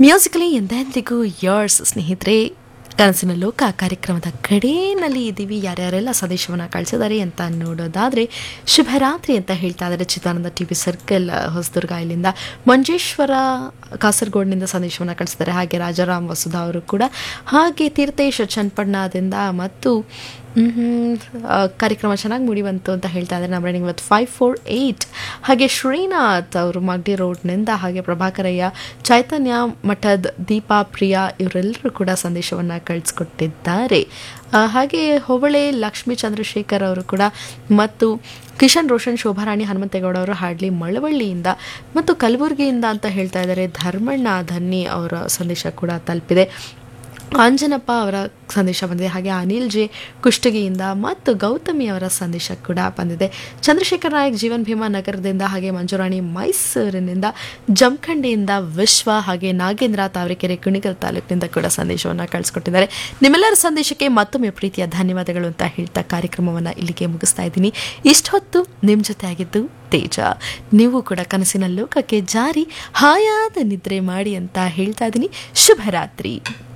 musically ಎಂದೆಂದಿಗೂ years ಸ್ನೇಹಿತರೆ ಕನಸಿನ ಲೋಕ ಕಾರ್ಯಕ್ರಮದ ಕಡೆಯಲ್ಲಿ ಇದ್ದೀವಿ ಯಾರ್ಯಾರೆಲ್ಲ ಸಂದೇಶವನ್ನು ಕಳಿಸಿದ್ದಾರೆ ಅಂತ ನೋಡೋದಾದರೆ ಶುಭರಾತ್ರಿ ಅಂತ ಹೇಳ್ತಾ ಇದ್ದಾರೆ Chidananda T V circle Hosadurga ಇಲ್ಲಿಂದ ಮಂಜೇಶ್ವರ ಕಾಸರಗೋಡಿನಿಂದ ಸಂದೇಶವನ್ನು ಕಳಿಸಿದ್ದಾರೆ ಹಾಗೆ ರಾಜಾರಾಮ್ ವಸುಧಾ ಅವರು ಕೂಡ ಹಾಗೆ ತೀರ್ಥೇಶ್ ಚನ್ನಪಣ್ಣದಿಂದ ಮತ್ತು ಮ್ಹ್ಮ್, ಆ, ಕಾರ್ಯಕ್ರಮ ಚೆನ್ನಾಗಿ ಮೂಡಿ ಬಂತು ಅಂತ ಹೇಳ್ತಾ ಇದ್ದಾರೆ ನಮ್ಮ running with five four eight ಹಾಗೆ ಶ್ರೀನಾಥ್ ಅವರು ಮಗ್ಡಿ ರೋಡ್ನಿಂದ ಹಾಗೆ ಪ್ರಭಾಕರಯ್ಯ ಚೈತನ್ಯ ಮಠದ ದೀಪಾ ಪ್ರಿಯಾ ಇವರೆಲ್ಲರೂ ಕೂಡ ಸಂದೇಶವನ್ನು ಕಳಿಸ್ಕೊಟ್ಟಿದ್ದಾರೆ ಆ, ಹಾಗೆ ಹೊಬಳೆ ಲಕ್ಷ್ಮೀ ಚಂದ್ರಶೇಖರ್ ಅವರು ಕೂಡ ಮತ್ತು ಕಿಶನ್ ರೋಷನ್ ಶೋಭಾರಾಣಿ ಹನುಮಂತೇಗೌಡ ಅವರು ಹಾಡ್ಲಿ ಮಳವಳ್ಳಿಯಿಂದ ಮತ್ತು ಕಲಬುರಗಿಯಿಂದ ಅಂತ ಹೇಳ್ತಾ ಇದ್ದಾರೆ ಧರ್ಮಣ್ಣ ಧನ್ನಿ ಅವರ ಸಂದೇಶ ಕೂಡ ತಲುಪಿದೆ ಅಂಜನಪ್ಪ ಅವರ ಸಂದೇಶ ಬಂದಿದೆ ಹಾಗೆ ಅನಿಲ್ ಜೆ ಕುಷ್ಟಗಿಯಿಂದ ಮತ್ತು ಗೌತಮಿ ಅವರ ಸಂದೇಶ ಕೂಡ ಬಂದಿದೆ ಚಂದ್ರಶೇಖರ್ ನಾಯಕ್ ಜೀವನ್ ಭೀಮಾ ನಗರದಿಂದ ಹಾಗೆ ಮಂಜುರಾಣಿ ಮೈಸೂರಿನಿಂದ ಜಮಖಂಡಿಯಿಂದ ವಿಶ್ವ ಹಾಗೆ ನಾಗೇಂದ್ರ ತಾವರೆಕೆರೆ ಕುಣಿಗಲ್ ತಾಲೂಕಿನಿಂದ ಕೂಡ ಸಂದೇಶವನ್ನು ಕಳಿಸ್ಕೊಟ್ಟಿದ್ದಾರೆ ನಿಮ್ಮೆಲ್ಲರ ಸಂದೇಶಕ್ಕೆ ಮತ್ತೊಮ್ಮೆ ಪ್ರೀತಿಯ ಧನ್ಯವಾದಗಳು ಅಂತ ಹೇಳ್ತಾ ಕಾರ್ಯಕ್ರಮವನ್ನು ಇಲ್ಲಿಗೆ ಮುಗಿಸ್ತಾ ಇದ್ದೀನಿ ಇಷ್ಟೊತ್ತು ನಿಮ್ಮ ಜೊತೆ ಆಗಿದ್ದು ತೇಜ ನೀವು ಕೂಡ ಕನಸಿನ ಲೋಕಕ್ಕೆ ಜಾರಿ ಹಾಯಾದ ನಿದ್ರೆ ಮಾಡಿ ಅಂತ ಹೇಳ್ತಾ ಇದ್ದೀನಿ ಶುಭರಾತ್ರಿ